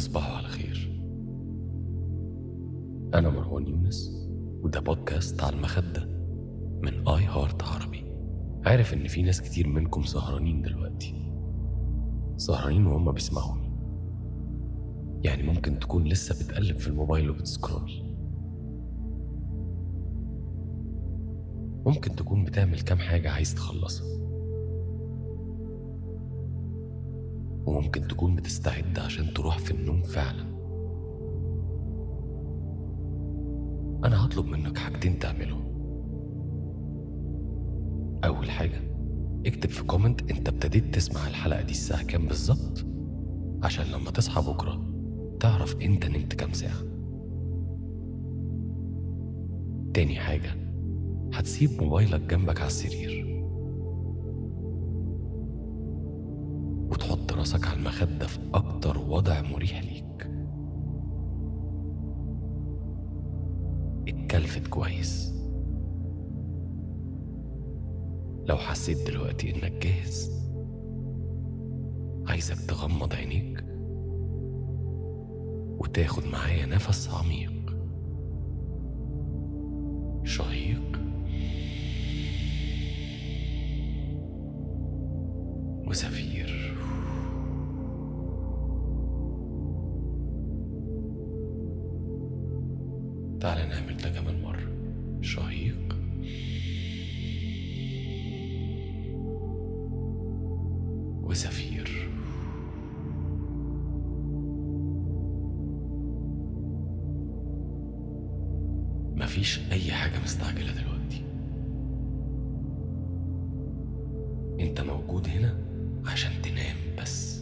تصبحوا على خير أنا مروان يونس وده بودكاست على المخدة من آي هارت عربي عارف إن في ناس كتير منكم سهرانين دلوقتي سهرانين وهم بيسمعوني يعني ممكن تكون لسه بتقلب في الموبايل وبتسكرول ممكن تكون بتعمل كام حاجة عايز تخلصها وممكن تكون بتستعد عشان تروح في النوم فعلا أنا هطلب منك حاجتين تعملهم أول حاجة اكتب في كومنت أنت ابتديت تسمع الحلقة دي الساعة كام بالظبط عشان لما تصحى بكرة تعرف أنت نمت كام ساعة تاني حاجة هتسيب موبايلك جنبك على السرير وتحط راسك على المخدة في أكتر وضع مريح ليك اتكلفت كويس لو حسيت دلوقتي إنك جاهز عايزك تغمض عينيك وتاخد معايا نفس عميق شهيق وزفير تعال نعمل ده كمان مرة شهيق وزفير مفيش أي حاجة مستعجلة دلوقتي انت موجود هنا عشان تنام بس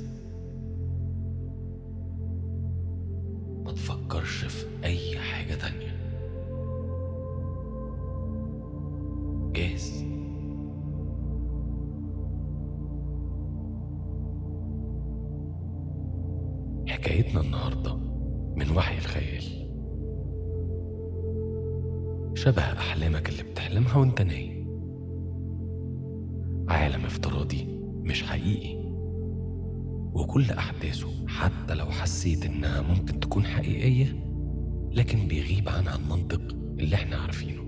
ما تفكرش في اي حاجة تانية جاهز حكايتنا النهاردة من وحي الخيال شبه أحلامك اللي بتحلمها وانت نايم عالم افتراضي مش حقيقي وكل أحداثه حتى لو حسيت إنها ممكن تكون حقيقية لكن بيغيب عنها المنطق اللي احنا عارفينه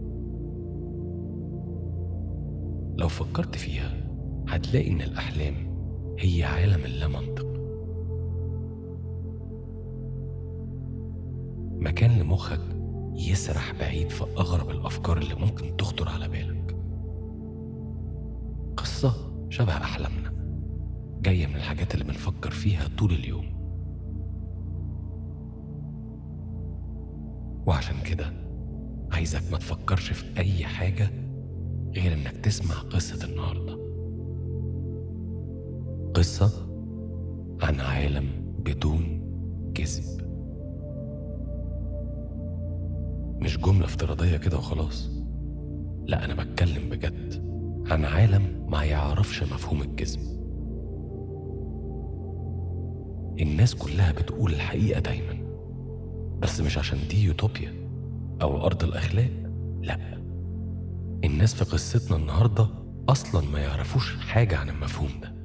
لو فكرت فيها هتلاقي إن الأحلام هي عالم اللامنطق مكان لمخك يسرح بعيد في أغرب الأفكار اللي ممكن تخطر على بالك قصة شبه أحلامنا جاية من الحاجات اللي بنفكر فيها طول اليوم وعشان كده عايزك ما تفكرش في أي حاجة غير إنك تسمع قصة النهاردة قصة عن عالم بدون كذب مش جملة افتراضية كده وخلاص لا أنا بتكلم بجد عن عالم ما يعرفش مفهوم الكذب الناس كلها بتقول الحقيقة دايما بس مش عشان دي يوتوبيا أو أرض الأخلاق لا الناس في قصتنا النهاردة أصلا ما يعرفوش حاجة عن المفهوم ده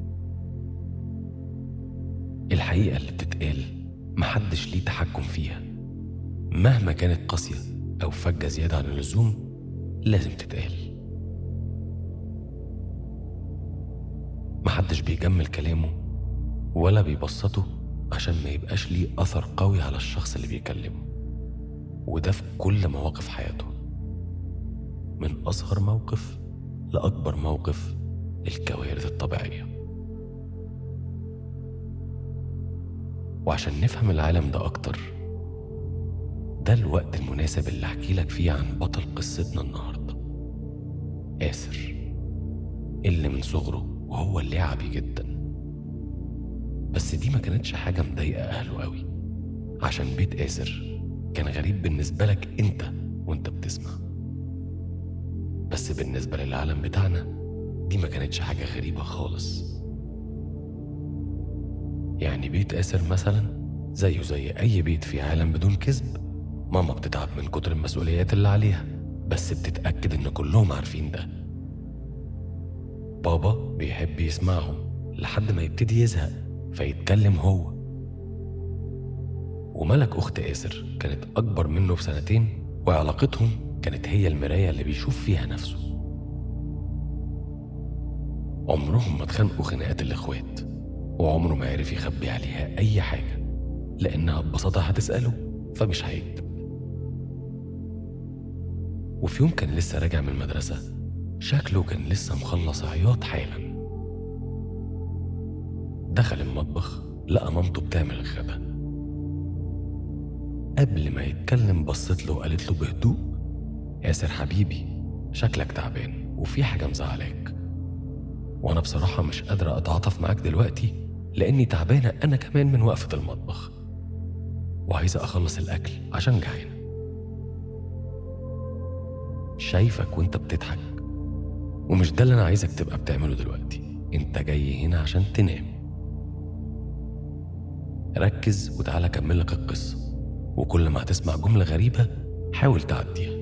الحقيقة اللي بتتقال محدش ليه تحكم فيها مهما كانت قاسية أو فجة زيادة عن اللزوم لازم تتقال محدش بيجمل كلامه ولا بيبسطه عشان ما يبقاش ليه أثر قوي على الشخص اللي بيكلمه وده في كل مواقف حياته من أصغر موقف لأكبر موقف الكوارث الطبيعية وعشان نفهم العالم ده أكتر ده الوقت المناسب اللي أحكي لك فيه عن بطل قصتنا النهاردة آسر اللي من صغره وهو لعبي جدا بس دي ما كانتش حاجة مضايقة أهله قوي عشان بيت آسر كان غريب بالنسبة لك أنت وأنت بتسمع بس بالنسبة للعالم بتاعنا دي ما كانتش حاجة غريبة خالص يعني بيت آسر مثلا زيه زي أي بيت في عالم بدون كذب ماما بتتعب من كتر المسؤوليات اللي عليها بس بتتأكد إن كلهم عارفين ده بابا بيحب يسمعهم لحد ما يبتدي يزهق فيتكلم هو وملك أخت آسر كانت أكبر منه بسنتين وعلاقتهم كانت هي المراية اللي بيشوف فيها نفسه عمرهم ما اتخانقوا خناقات الإخوات وعمره ما عرف يخبي عليها أي حاجة لأنها ببساطة هتسأله فمش هيكذب وفي يوم كان لسه راجع من المدرسة شكله كان لسه مخلص عياط حالا دخل المطبخ لقى مامته بتعمل الغدا قبل ما يتكلم بصت له وقالت له بهدوء ياسر حبيبي شكلك تعبان وفي حاجة مزعلاك وأنا بصراحة مش قادرة أتعاطف معاك دلوقتي لأني تعبانة أنا كمان من وقفة المطبخ وعايزة أخلص الأكل عشان جعانة شايفك وانت بتضحك ومش ده اللي أنا عايزك تبقى بتعمله دلوقتي انت جاي هنا عشان تنام ركز وتعالى أكملك القصة وكل ما هتسمع جملة غريبة حاول تعديها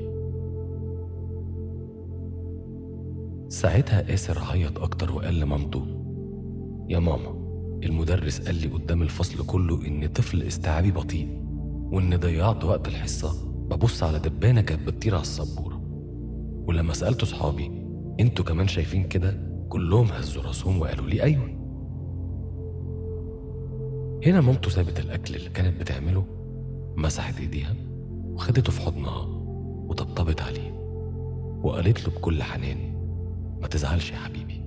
ساعتها آسر عيط أكتر وقال لمامته يا ماما المدرس قال لي قدام الفصل كله إني طفل استيعابي بطيء وإني ضيعت وقت الحصة ببص على دبانة كانت بتطير على السبورة ولما سألت صحابي انتوا كمان شايفين كده كلهم هزوا راسهم وقالوا لي أيوه هنا مامته سابت الأكل اللي كانت بتعمله مسحت ايديها وخدته في حضنها وطبطبت عليه وقالت له بكل حنان ما تزعلش يا حبيبي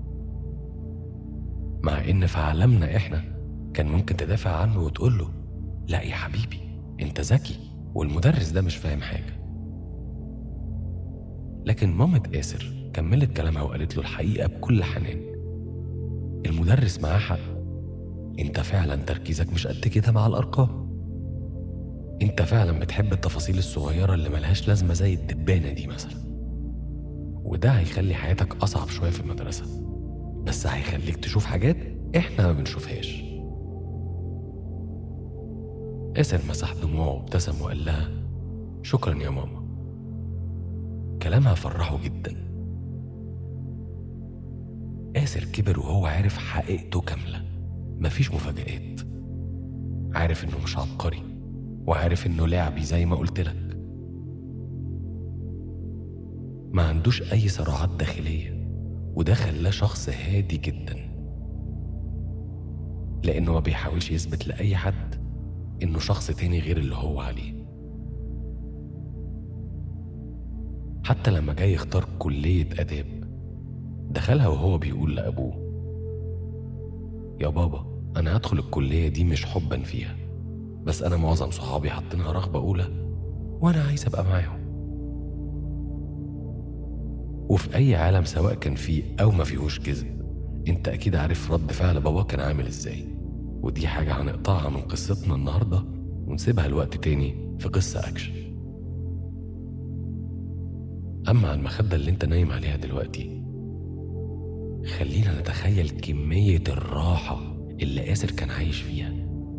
مع ان في عالمنا احنا كان ممكن تدافع عنه وتقول له لا يا حبيبي انت ذكي والمدرس ده مش فاهم حاجه لكن مامة آسر كملت كلامها وقالت له الحقيقة بكل حنان المدرس معاه حق انت فعلا تركيزك مش قد كده مع الأرقام انت فعلا بتحب التفاصيل الصغيرة اللي ملهاش لازمة زي الدبانة دي مثلا وده هيخلي حياتك أصعب شوية في المدرسة بس هيخليك تشوف حاجات احنا ما بنشوفهاش آسر مسح دموعه وابتسم وقال لها شكرا يا ماما كلامها فرحه جدا آسر كبر وهو عارف حقيقته كاملة مفيش مفاجآت عارف إنه مش عبقري وعارف إنه لعبي زي ما قلت لك ما عندوش أي صراعات داخلية وده خلاه شخص هادي جدا لأنه ما بيحاولش يثبت لأي حد إنه شخص تاني غير اللي هو عليه حتى لما جاي يختار كلية آداب دخلها وهو بيقول لأبوه يا بابا أنا هدخل الكلية دي مش حبا فيها بس أنا معظم صحابي حاطينها رغبة أولى وأنا عايز أبقى معاهم وفي أي عالم سواء كان فيه أو ما فيهوش كذب أنت أكيد عارف رد فعل بابا كان عامل إزاي ودي حاجة هنقطعها من قصتنا النهاردة ونسيبها لوقت تاني في قصة أكشن أما على المخدة اللي أنت نايم عليها دلوقتي خلينا نتخيل كمية الراحة اللي آسر كان عايش فيها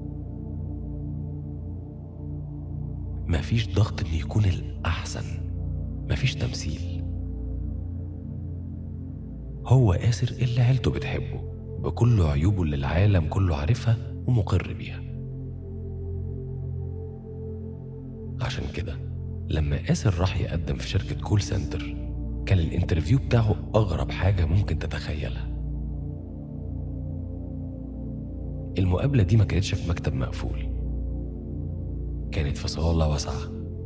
مفيش ضغط إن يكون الأحسن مفيش تمثيل هو آسر اللي عيلته بتحبه بكل عيوبه اللي العالم كله عارفها ومقر بيها عشان كده لما آسر راح يقدم في شركة كول سنتر كان الانترفيو بتاعه أغرب حاجة ممكن تتخيلها المقابلة دي ما كانتش في مكتب مقفول كانت في صالة واسعة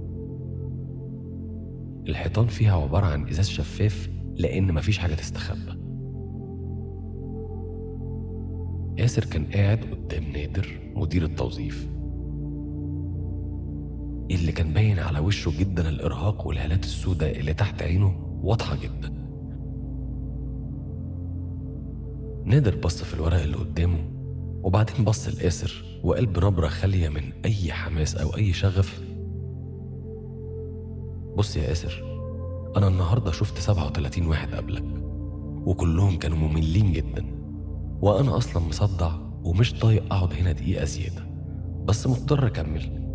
الحيطان فيها عبارة عن إزاز شفاف لأن مفيش حاجة تستخبى ياسر كان قاعد قدام نادر مدير التوظيف اللي كان باين على وشه جدا الإرهاق والهالات السوداء اللي تحت عينه واضحة جدا نادر بص في الورق اللي قدامه وبعدين بص لآسر وقال بنبرة خالية من أي حماس أو أي شغف بص يا آسر أنا النهاردة شفت 37 واحد قبلك وكلهم كانوا مملين جدا وأنا أصلا مصدع ومش طايق أقعد هنا دقيقة زيادة بس مضطر أكمل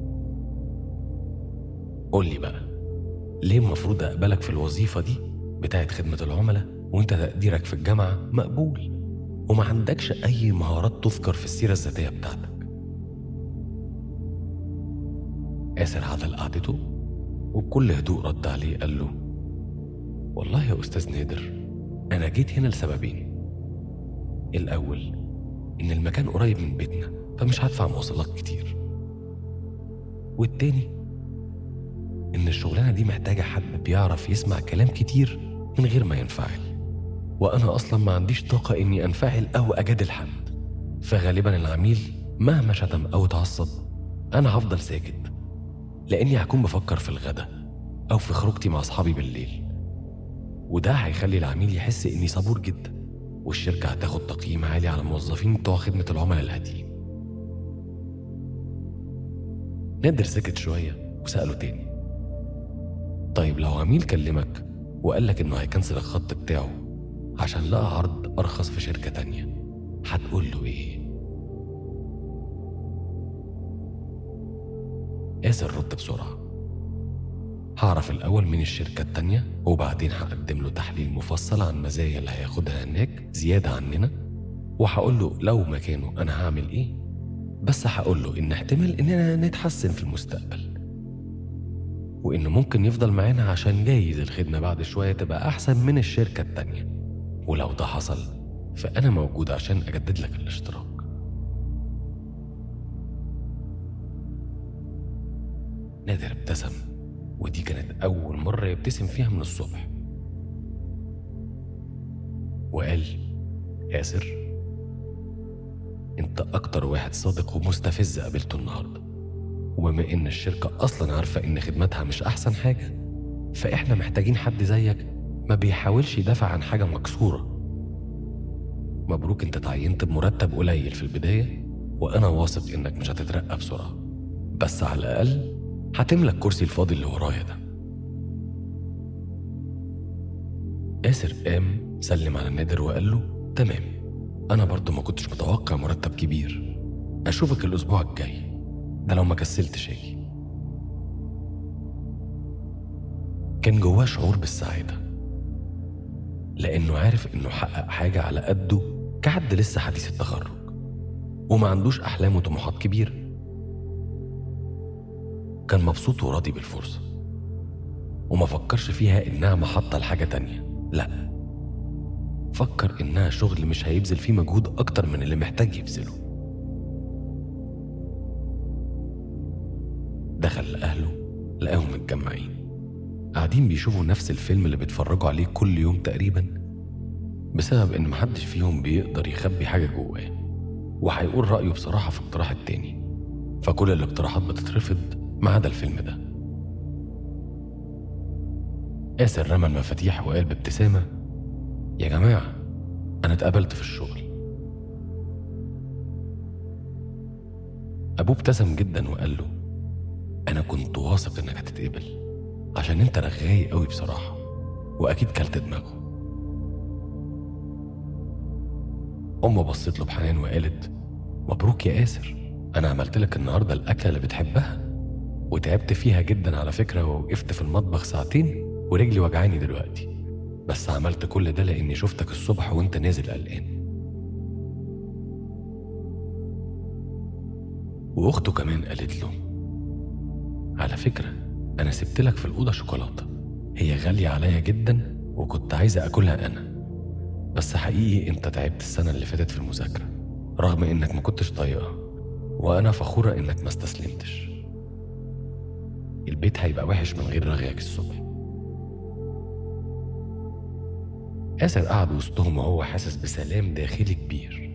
قول لي بقى ليه المفروض أقبلك في الوظيفة دي بتاعت خدمة العملاء وانت تقديرك في الجامعة مقبول وما عندكش أي مهارات تذكر في السيرة الذاتية بتاعتك آسر عدل قعدته وبكل هدوء رد عليه قال له والله يا أستاذ نادر أنا جيت هنا لسببين الأول إن المكان قريب من بيتنا فمش هدفع مواصلات كتير والتاني إن الشغلانة دي محتاجة حد بيعرف يسمع كلام كتير من غير ما ينفعل وأنا أصلا ما عنديش طاقة إني أنفعل أو أجادل حد فغالبا العميل مهما شتم أو اتعصب أنا هفضل ساكت لأني هكون بفكر في الغدا أو في خروجتي مع أصحابي بالليل وده هيخلي العميل يحس إني صبور جدا والشركة هتاخد تقييم عالي على الموظفين بتوع خدمة العملاء الهاديين نادر سكت شوية وسأله تاني طيب لو عميل كلمك وقال لك إنه هيكنسل الخط بتاعه عشان لقى عرض أرخص في شركة تانية هتقول له إيه؟ آسر رد بسرعة هعرف الأول مين الشركة التانية وبعدين هقدم له تحليل مفصل عن مزايا اللي هياخدها هناك زيادة عننا وهقول له لو مكانه أنا هعمل إيه بس هقول له إن احتمال إننا نتحسن في المستقبل وإنه ممكن يفضل معانا عشان جايز الخدمة بعد شوية تبقى أحسن من الشركة التانية ولو ده حصل فأنا موجود عشان أجدد لك الاشتراك نادر ابتسم ودي كانت أول مرة يبتسم فيها من الصبح وقال ياسر انت أكتر واحد صادق ومستفز قابلته النهاردة وبما إن الشركة أصلا عارفة إن خدمتها مش أحسن حاجة فإحنا محتاجين حد زيك ما بيحاولش يدافع عن حاجة مكسورة مبروك انت تعينت بمرتب قليل في البداية وأنا واثق إنك مش هتترقى بسرعة بس على الأقل هتملى الكرسي الفاضي اللي ورايا ده آسر قام سلم على نادر وقال له تمام أنا برضو ما كنتش متوقع مرتب كبير أشوفك الأسبوع الجاي ده لو ما كسلتش أجي كان جواه شعور بالسعادة لأنه عارف إنه حقق حاجة على قده كحد لسه حديث التخرج وما عندوش أحلام وطموحات كبيرة كان مبسوط وراضي بالفرصة وما فكرش فيها إنها محطة لحاجة تانية لأ فكر إنها شغل مش هيبذل فيه مجهود أكتر من اللي محتاج يبذله دخل لأهله لقاهم متجمعين قاعدين بيشوفوا نفس الفيلم اللي بيتفرجوا عليه كل يوم تقريبا بسبب إن محدش فيهم بيقدر يخبي حاجة جواه وهيقول رأيه بصراحة في اقتراح التاني فكل الاقتراحات بتترفض ما عدا الفيلم ده آسر رمى المفاتيح وقال بابتسامة يا جماعة أنا اتقابلت في الشغل أبوه ابتسم جدا وقال له أنا كنت واثق إنك هتتقبل عشان أنت رغاي قوي بصراحة وأكيد كلت دماغه أمه بصت له بحنان وقالت مبروك يا آسر أنا عملت لك النهاردة الأكلة اللي بتحبها وتعبت فيها جدا على فكرة ووقفت في المطبخ ساعتين ورجلي وجعاني دلوقتي بس عملت كل ده لأني شفتك الصبح وأنت نازل قلقان وأخته كمان قالت له على فكرة أنا سبت لك في الأوضة شوكولاتة هي غالية عليا جدا وكنت عايزة أكلها أنا بس حقيقي أنت تعبت السنة اللي فاتت في المذاكرة رغم إنك ما كنتش طايقها وأنا فخورة إنك ما استسلمتش البيت هيبقى وحش من غير رغيك الصبح آسر قعد وسطهم وهو حاسس بسلام داخلي كبير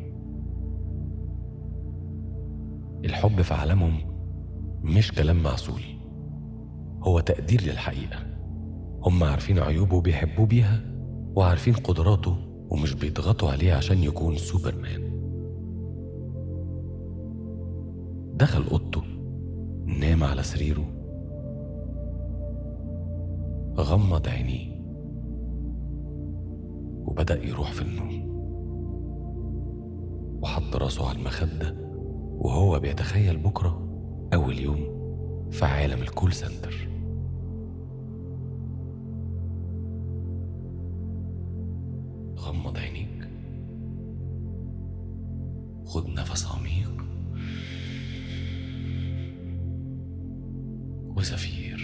الحب في عالمهم مش كلام معسول هو تقدير للحقيقة هم عارفين عيوبه وبيحبوه بيها وعارفين قدراته ومش بيضغطوا عليه عشان يكون سوبرمان دخل اوضته نام على سريره غمض عينيه وبدأ يروح في النوم وحط راسه على المخدة وهو بيتخيل بكرة أول يوم في عالم الكول سنتر غمض عينيك خد نفس عميق وزفير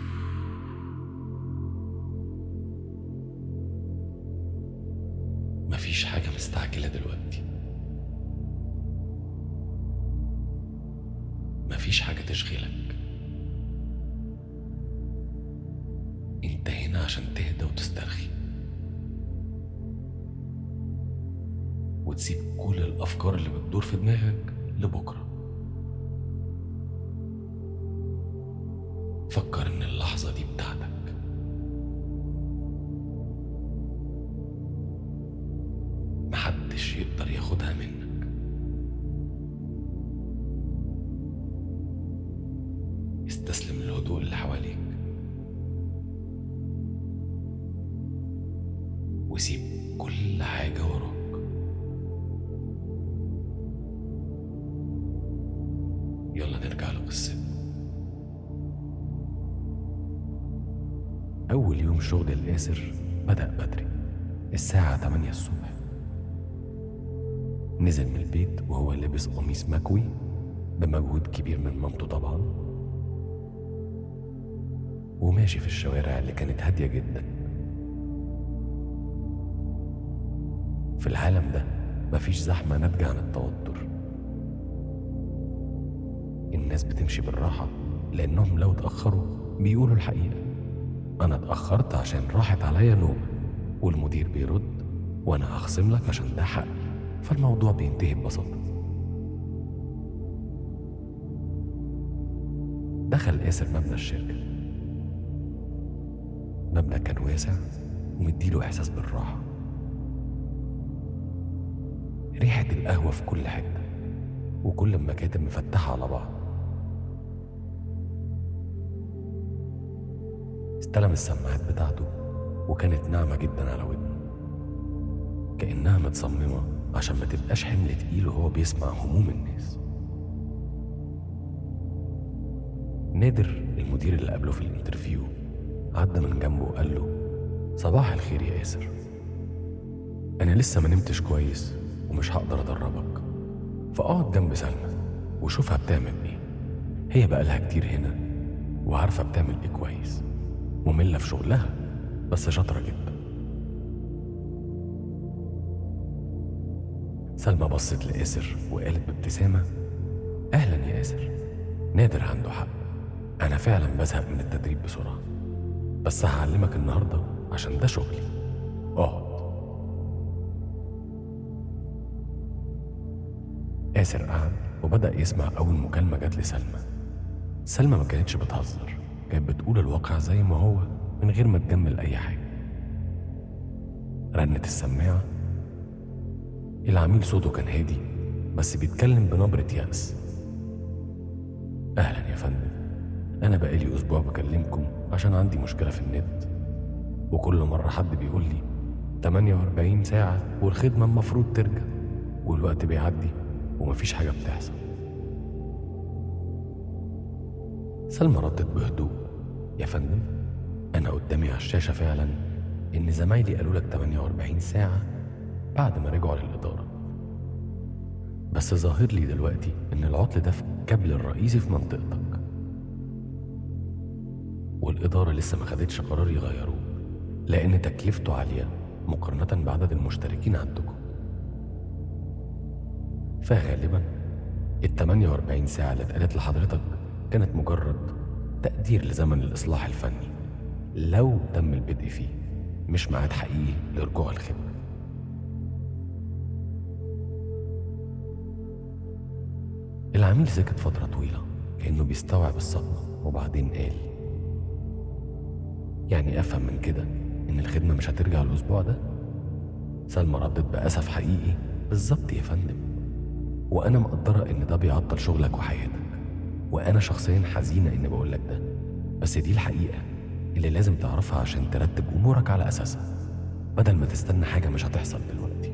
مفيش حاجة مستعجلة دلوقتي مفيش حاجة تشغلك انت هنا عشان تهدى وتسترخي وتسيب كل الأفكار اللي بتدور في دماغك لبكرة فكر إن اللحظة دي بتاعتك محدش يقدر ياخدها منك استسلم للهدوء اللي حواليك وسيب كل حاجة وراك يلا نرجع لقصتنا أول يوم شغل الآسر بدأ بدري الساعة 8 الصبح نزل من البيت وهو لابس قميص مكوي بمجهود كبير من مامته طبعا وماشي في الشوارع اللي كانت هادية جدا في العالم ده مفيش زحمة ناتجة عن التوتر الناس بتمشي بالراحة لأنهم لو اتأخروا بيقولوا الحقيقة أنا اتأخرت عشان راحت عليا نوم والمدير بيرد وأنا هخصم لك عشان ده حقي فالموضوع بينتهي ببساطة دخل آسر مبنى الشركة مبنى كان واسع ومديله إحساس بالراحة ريحة القهوة في كل حتة وكل المكاتب مفتحة على بعض استلم السماعات بتاعته وكانت ناعمة جدا على ودنه كأنها متصممة عشان ما تبقاش حمل تقيل وهو بيسمع هموم الناس نادر المدير اللي قابله في الانترفيو عدى من جنبه وقال له صباح الخير يا ياسر أنا لسه ما نمتش كويس ومش هقدر أدربك فاقعد جنب سلمى وشوفها بتعمل إيه هي بقالها كتير هنا وعارفة بتعمل إيه كويس مملة في شغلها بس شاطرة جدا سلمى بصت لآسر وقالت بابتسامة أهلا يا آسر نادر عنده حق أنا فعلا بزهق من التدريب بسرعة بس هعلمك النهاردة عشان ده شغلي اقعد آسر قعد وبدأ يسمع أول مكالمة جات لسلمى سلمى ما كانتش بتهزر كانت بتقول الواقع زي ما هو من غير ما تجمل أي حاجة رنت السماعة العميل صوته كان هادي بس بيتكلم بنبرة يأس أهلا يا فندم أنا بقالي أسبوع بكلمكم عشان عندي مشكلة في النت وكل مرة حد بيقول لي 48 ساعة والخدمة المفروض ترجع والوقت بيعدي ومفيش حاجة بتحصل سلمى ردت بهدوء يا فندم أنا قدامي على الشاشة فعلا إن زمايلي قالوا لك 48 ساعة بعد ما رجعوا للإدارة بس ظاهر لي دلوقتي إن العطل ده في الكابل الرئيسي في منطقتك والإدارة لسه ما خدتش قرار يغيروه لأن تكلفته عالية مقارنة بعدد المشتركين عندكم فغالبا ال 48 ساعة اللي اتقالت لحضرتك كانت مجرد تقدير لزمن الإصلاح الفني لو تم البدء فيه مش ميعاد حقيقي لرجوع الخدمة العميل سكت فترة طويلة كأنه بيستوعب الصدمة وبعدين قال يعني أفهم من كده إن الخدمة مش هترجع الأسبوع ده؟ سلمى ردت بأسف حقيقي بالظبط يا فندم وأنا مقدرة إن ده بيعطل شغلك وحياتك وأنا شخصيا حزينة إني بقولك ده بس دي الحقيقة اللي لازم تعرفها عشان ترتب أمورك على أساسها بدل ما تستنى حاجة مش هتحصل دلوقتي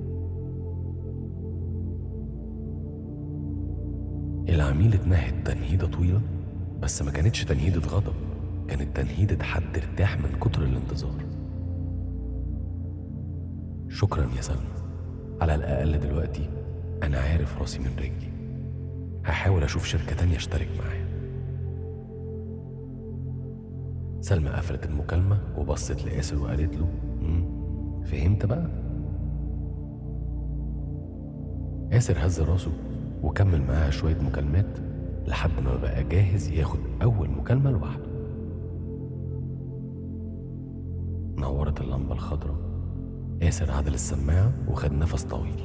العميل اتنهد تنهيدة طويلة بس ما كانتش تنهيدة غضب كانت تنهيدة حد ارتاح من كتر الانتظار شكرا يا سلمى على الأقل دلوقتي أنا عارف راسي من رجلي هحاول أشوف شركة تانية أشترك معاها سلمى قفلت المكالمة وبصت لياسر وقالت له "مم، فهمت بقى ياسر هز راسه وكمل معاها شوية مكالمات لحد ما بقى جاهز ياخد أول مكالمة لوحده نورت اللمبة الخضراء ياسر عدل السماعة وخد نفس طويل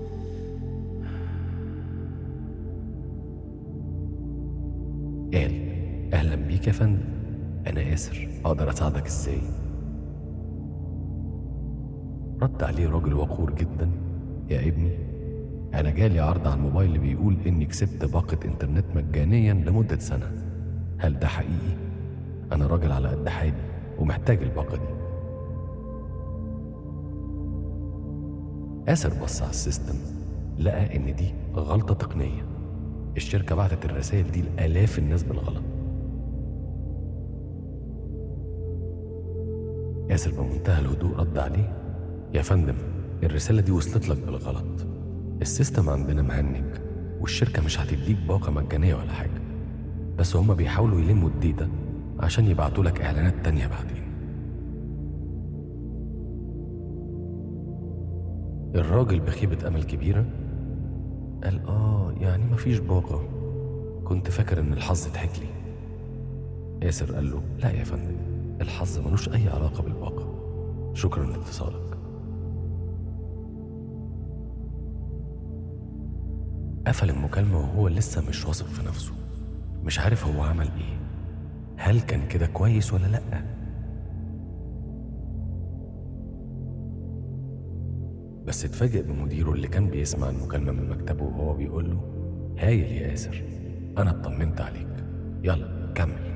قال أهلا بيك يا فندم أنا ياسر أقدر أساعدك إزاي رد عليه راجل وقور جدا يا ابني أنا جالي عرض على الموبايل اللي بيقول إني كسبت باقة إنترنت مجانيا لمدة سنة هل ده حقيقي؟ أنا راجل على قد حالي ومحتاج الباقة دي آسر بص على السيستم لقى إن دي غلطة تقنية الشركة بعتت الرسائل دي لآلاف الناس بالغلط ياسر بمنتهى الهدوء رد عليه يا فندم الرسالة دي وصلت لك بالغلط السيستم عندنا مهنج والشركة مش هتديك باقة مجانية ولا حاجة بس هما بيحاولوا يلموا الداتا عشان يبعتوا لك إعلانات تانية بعدين الراجل بخيبة أمل كبيرة قال آه يعني مفيش باقة كنت فاكر إن الحظ ضحك لي ياسر قال له لا يا فندم الحظ ملوش أي علاقة بالباقة شكرا لاتصالك قفل المكالمة وهو لسه مش واثق في نفسه مش عارف هو عمل ايه هل كان كده كويس ولا لأ بس اتفاجئ بمديره اللي كان بيسمع المكالمة من مكتبه وهو بيقول له هايل يا ياسر أنا اطمنت عليك يلا كمل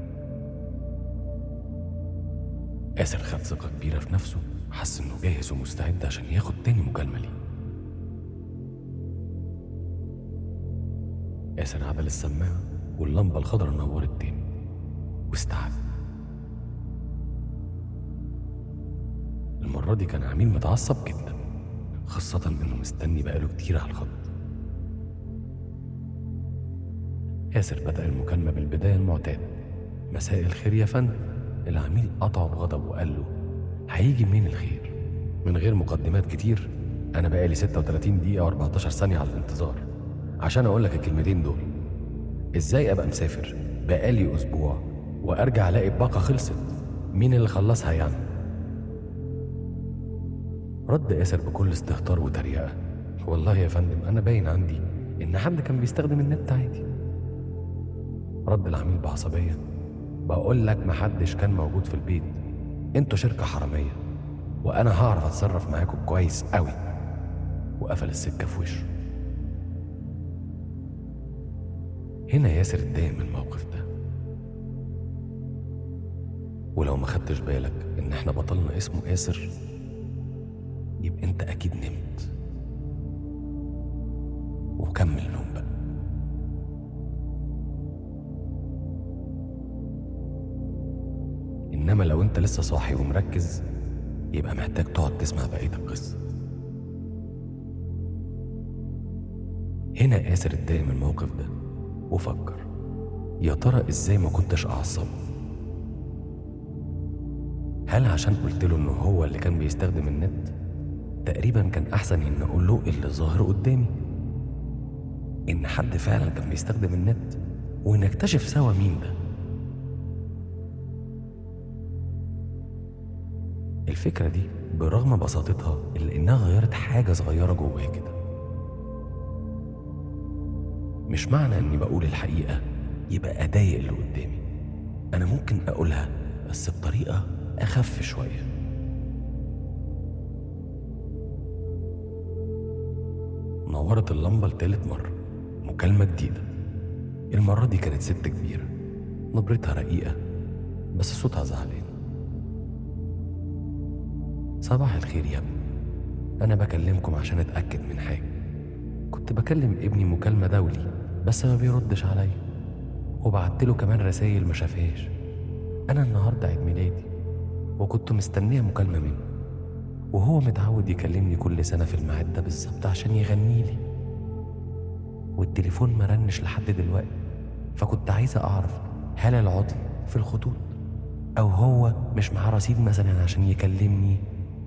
ياسر خد ثقة كبيرة في نفسه حس إنه جاهز ومستعد عشان ياخد تاني مكالمة ليه ياسر عدل السماعة واللمبة الخضراء نورت تاني واستعد المرة دي كان عميل متعصب جدا خاصة إنه مستني بقاله كتير على الخط ياسر بدأ المكالمة بالبداية المعتادة مساء الخير يا فندم العميل قطعه بغضب وقال له هيجي منين الخير من غير مقدمات كتير أنا بقالي 36 دقيقة و14 ثانية على الانتظار عشان أقول لك الكلمتين دول إزاي أبقى مسافر بقالي أسبوع وأرجع ألاقي الباقة خلصت مين اللي خلصها يعني رد ياسر بكل استهتار وتريقة والله يا فندم أنا باين عندي إن حد كان بيستخدم النت عادي رد العميل بعصبية بقول لك محدش كان موجود في البيت انتوا شركة حرامية وأنا هعرف أتصرف معاكم كويس قوي وقفل السكة في وشه هنا ياسر اتضايق من الموقف ده ولو ما خدتش بالك ان احنا بطلنا اسمه ياسر يبقى انت اكيد نمت وكمل نوم بقى انما لو انت لسه صاحي ومركز يبقى محتاج تقعد تسمع بقيه القصه هنا ياسر اتضايق من الموقف ده وفكر يا ترى ازاي ما كنتش اعصبه هل عشان قلت له انه هو اللي كان بيستخدم النت تقريبا كان احسن ان اقول له اللي ظاهر قدامي ان حد فعلا كان بيستخدم النت ونكتشف سوا مين ده الفكرة دي برغم بساطتها إلا إنها غيرت حاجة صغيرة جوايا كده مش معنى إني بقول الحقيقة يبقى أضايق اللي قدامي أنا ممكن أقولها بس بطريقة أخف شوية نورت اللمبة لتالت مرة مكالمة جديدة المرة دي كانت ست كبيرة نبرتها رقيقة بس صوتها زعلان صباح الخير يا ابني أنا بكلمكم عشان أتأكد من حاجة كنت بكلم ابني مكالمة دولي بس ما بيردش عليا وبعت له كمان رسايل ما شافهاش أنا النهاردة عيد ميلادي وكنت مستنية مكالمة منه وهو متعود يكلمني كل سنة في الميعاد ده بالظبط عشان يغني لي والتليفون ما رنش لحد دلوقتي فكنت عايزة أعرف هل العطل في الخطوط أو هو مش معاه رصيد مثلا عشان يكلمني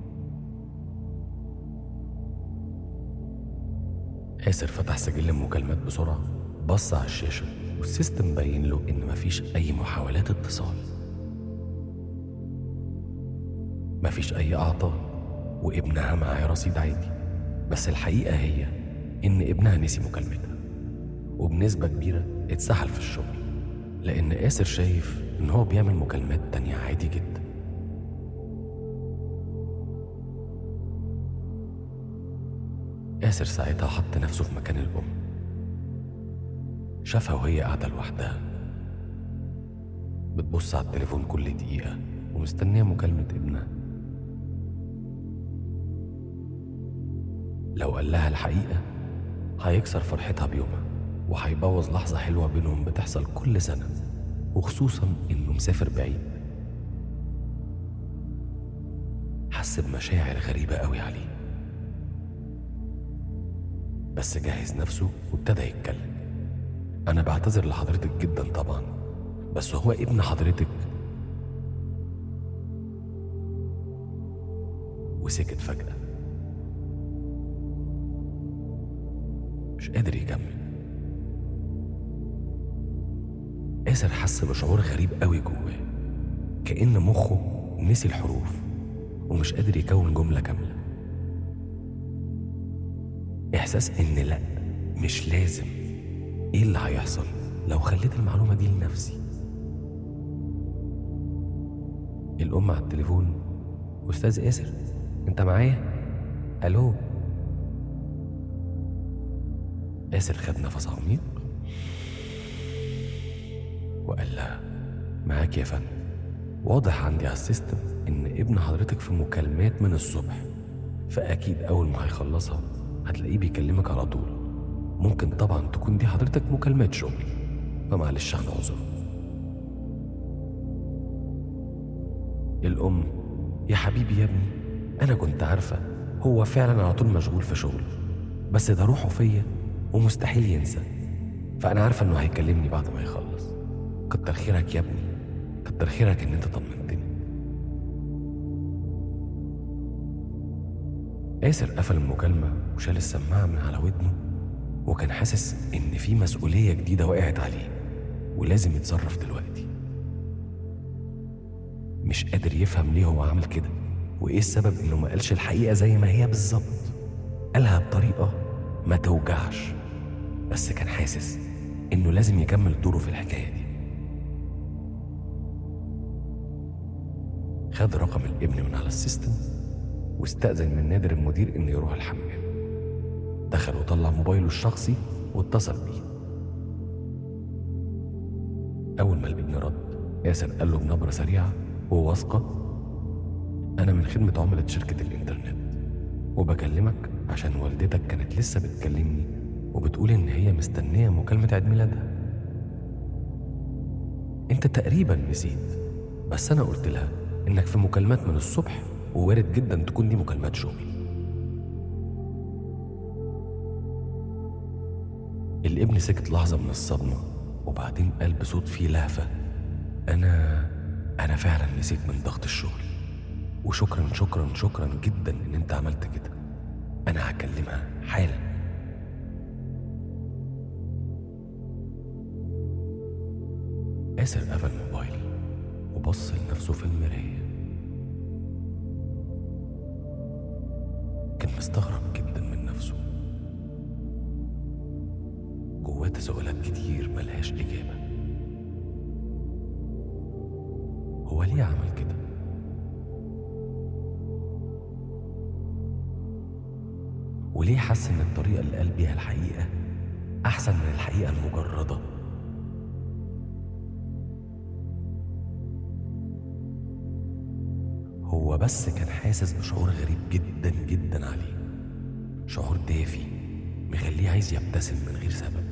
آسر فتح سجل المكالمات بسرعة بص على الشاشة والسيستم باين له إن مفيش أي محاولات اتصال مفيش أي أعطاء وابنها معاه رصيد عادي بس الحقيقة هي إن ابنها نسي مكالمتها وبنسبة كبيرة اتسحل في الشغل لأن آسر شايف إن هو بيعمل مكالمات تانية عادي جدا آسر ساعتها حط نفسه في مكان الأم شافها وهي قاعدة لوحدها بتبص على التليفون كل دقيقة ومستنية مكالمة ابنها لو قال لها الحقيقة هيكسر فرحتها بيومها وهيبوظ لحظة حلوة بينهم بتحصل كل سنة وخصوصا إنه مسافر بعيد حس بمشاعر غريبة قوي عليه بس جهز نفسه وابتدى يتكلم أنا بعتذر لحضرتك جدا طبعا بس هو ابن حضرتك وسكت فجأة مش قادر يكمل آسر حس بشعور غريب قوي جواه كأن مخه نسي الحروف ومش قادر يكون جملة كاملة إحساس إن لأ مش لازم إيه اللي هيحصل لو خليت المعلومة دي لنفسي الأم على التليفون أستاذ آسر أنت معايا؟ ألو آسر خد نفس عميق وقال لها معاك يا فندم واضح عندي على السيستم إن ابن حضرتك في مكالمات من الصبح فأكيد أول ما هيخلصها هتلاقيه بيكلمك على طول ممكن طبعا تكون دي حضرتك مكالمات شغل فمعلش عن عذر الأم يا حبيبي يا ابني أنا كنت عارفة هو فعلا على طول مشغول في شغل بس ده روحه فيا ومستحيل ينسى فأنا عارفة إنه هيكلمني بعد ما يخلص كتر خيرك يا ابني كتر خيرك إن أنت طمنتني آسر قفل المكالمة وشال السماعة من على ودنه وكان حاسس إن في مسؤولية جديدة وقعت عليه ولازم يتصرف دلوقتي مش قادر يفهم ليه هو عمل كده وإيه السبب إنه ما قالش الحقيقة زي ما هي بالظبط قالها بطريقة ما توجعش بس كان حاسس إنه لازم يكمل دوره في الحكاية دي خد رقم الابن من على السيستم واستأذن من نادر المدير إنه يروح الحمام دخل وطلع موبايله الشخصي واتصل بيه أول ما الابن رد ياسر قال له بنبرة سريعة وواثقة أنا من خدمة عملاء شركة الإنترنت وبكلمك عشان والدتك كانت لسه بتكلمني وبتقول إن هي مستنية مكالمة عيد ميلادها أنت تقريبا نسيت بس أنا قلت لها إنك في مكالمات من الصبح ووارد جدا تكون دي مكالمات شغل الابن سكت لحظة من الصدمة وبعدين قال بصوت فيه لهفة أنا أنا فعلا نسيت من ضغط الشغل وشكرا شكرا شكرا جدا إن أنت عملت كده أنا هكلمها حالا آسر قفل الموبايل وبص لنفسه في المراية كان مستغرب جدا من نفسه جواه تساؤلات كتير ملهاش إجابة هو ليه عمل كده؟ وليه حس إن الطريقة اللي قال بيها الحقيقة أحسن من الحقيقة المجردة؟ هو بس كان حاسس بشعور غريب جدا جدا عليه شعور دافي مخليه عايز يبتسم من غير سبب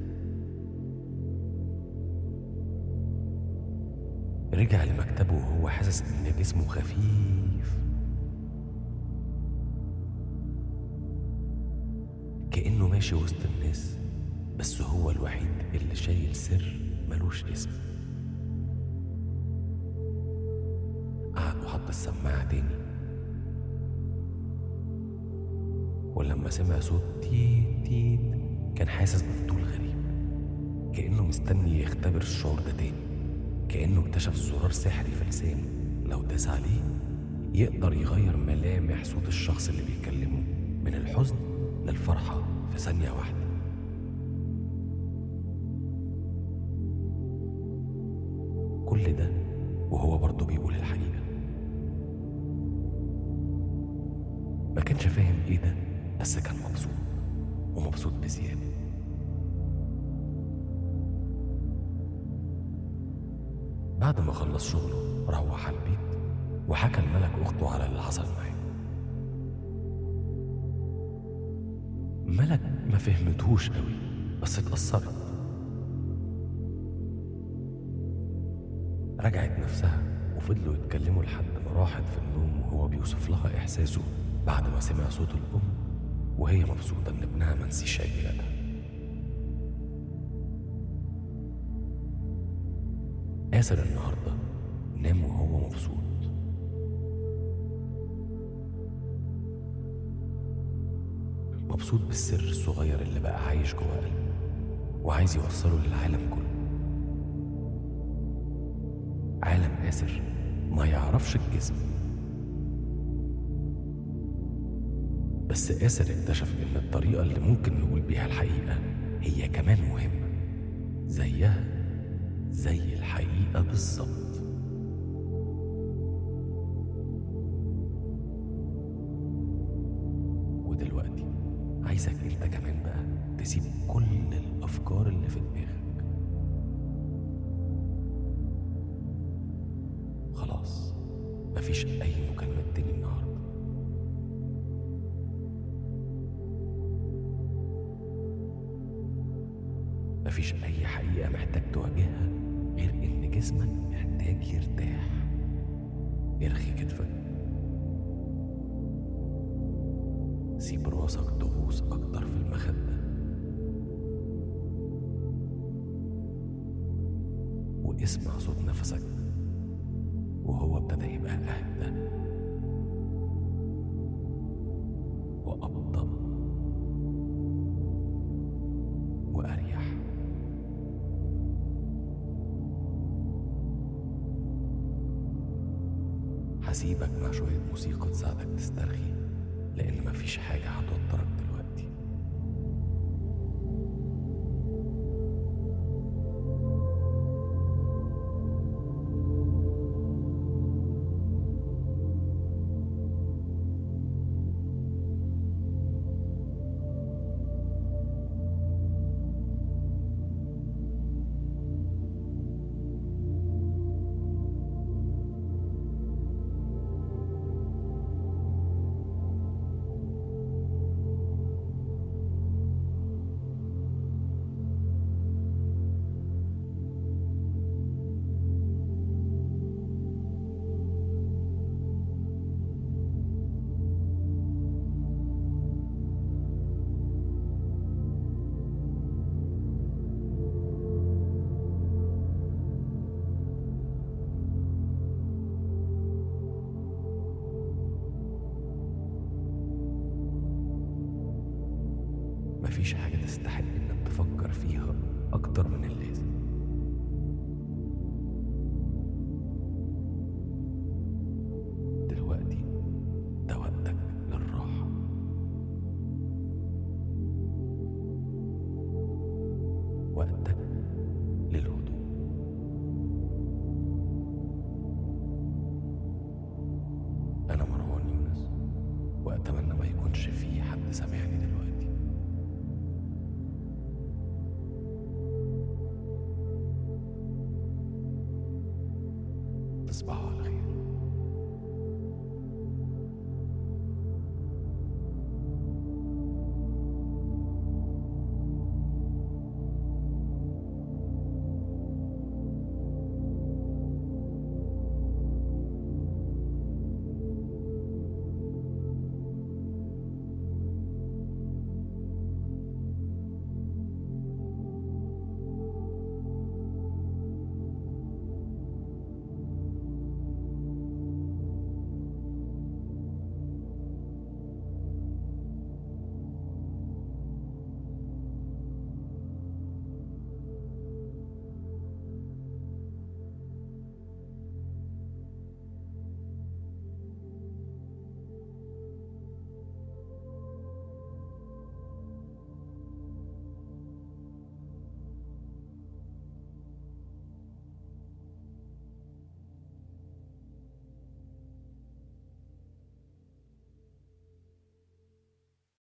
رجع لمكتبه وهو حاسس ان جسمه خفيف كأنه ماشي وسط الناس بس هو الوحيد اللي شايل سر ملوش اسم حط السماعة تاني ولما سمع صوت تيت تيت كان حاسس بفضول غريب كأنه مستني يختبر الشعور ده تاني كأنه اكتشف زرار سحري في لسانه لو داس عليه يقدر يغير ملامح صوت الشخص اللي بيكلمه من الحزن للفرحة في ثانية واحدة كل ده وهو برضه بيقول الحقيقة ما كانش فاهم ايه ده بس كان مبسوط ومبسوط بزيادة بعد ما خلص شغله روح على البيت وحكى الملك أخته على اللي حصل معاه ملك ما فهمتهوش قوي بس اتأثرت رجعت نفسها وفضلوا يتكلموا لحد ما راحت في النوم وهو بيوصف لها إحساسه بعد ما سمع صوت الأم وهي مبسوطة إن ابنها منسيش عيد ميلادها آسر النهاردة نام وهو مبسوط مبسوط بالسر الصغير اللي بقى عايش جوه قلبه وعايز يوصله للعالم كله عالم آسر ما يعرفش الجسم بس آسر اكتشف إن الطريقة اللي ممكن نقول بيها الحقيقة هي كمان مهمة زيها زي الحقيقة بالظبط ودلوقتي عايزك انت كمان بقى تسيب كل الأفكار اللي في دماغك خلاص مفيش أي مكالمات تاني النهاردة مفيش أي حقيقة محتاج تواجهها غير إن جسمك محتاج يرتاح ارخي كتفك سيب راسك تغوص أكتر في المخدة واسمع صوت نفسك وهو ابتدى يبقى أهدى وأبطأ وأريح هسيبك مع شوية موسيقى تساعدك تسترخي لأن مفيش حاجة هتوترك دلوقتي مفيش حاجة تستحق إنك تفكر فيها أكتر من اللازم دلوقتي ده وقتك للراحة وقتك للهدوء أنا مروان يونس وأتمنى ما يكونش في حد سامعني دلوقتي تصبحوا على